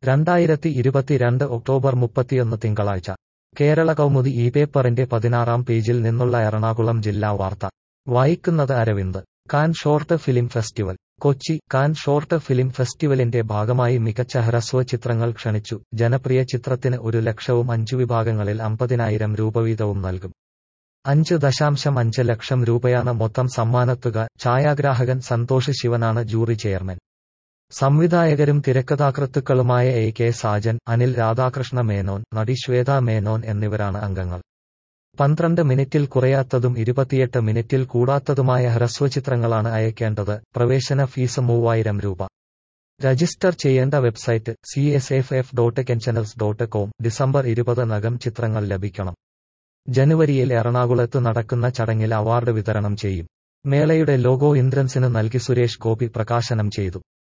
രണ്ടായിരത്തി ഇരുപത്തിരണ്ട് ഒക്ടോബർ മുപ്പത്തിയൊന്ന് തിങ്കളാഴ്ച കേരള കൗമുദി ഈ പേപ്പറിന്റെ പതിനാറാം പേജിൽ നിന്നുള്ള എറണാകുളം ജില്ലാ വാർത്ത വായിക്കുന്നത് Aravind Cannes short film festival Kochi Cannes short film ഫെസ്റ്റിവലിന്റെ ഭാഗമായി മികച്ച ഹ്രസ്വ ചിത്രങ്ങൾ ക്ഷണിച്ചു ജനപ്രിയ ചിത്രത്തിന് ഒരു ലക്ഷവും അഞ്ചു വിഭാഗങ്ങളിൽ അമ്പതിനായിരം രൂപ വീതവും നൽകും അഞ്ച് ദശാംശം അഞ്ച് ലക്ഷം രൂപയാണ് മൊത്തം സമ്മാനത്തുക ഛായാഗ്രാഹകൻ സന്തോഷ് ശിവനാണ് ജൂറി ചെയർമാൻ സംവിധായകരും തിരക്കഥാകൃത്തുക്കളുമായ എ കെ സാജൻ അനിൽ രാധാകൃഷ്ണ മേനോൻ നടി ശ്വേത മേനോൻ എന്നിവരാണ് അംഗങ്ങൾ പന്ത്രണ്ട് മിനിറ്റിൽ കുറയാത്തതും ഇരുപത്തിയെട്ട് മിനിറ്റിൽ കൂടാത്തതുമായ ഹ്രസ്വചിത്രങ്ങളാണ് അയക്കേണ്ടത് പ്രവേശന ഫീസ് മൂവായിരം രൂപ രജിസ്റ്റർ ചെയ്യേണ്ട website C S F F dot കെൻചനൽസ് ഡോട്ട് കോം ഡിസംബർ ഇരുപത് നകം ചിത്രങ്ങൾ ലഭിക്കണം ജനുവരിയിൽ എറണാകുളത്ത് നടക്കുന്ന ചടങ്ങിൽ അവാർഡ് വിതരണം ചെയ്യും മേളയുടെ ലോഗോ ഇന്ദ്രൻസിന് നൽകി സുരേഷ് ഗോപി പ്രകാശനം ചെയ്തു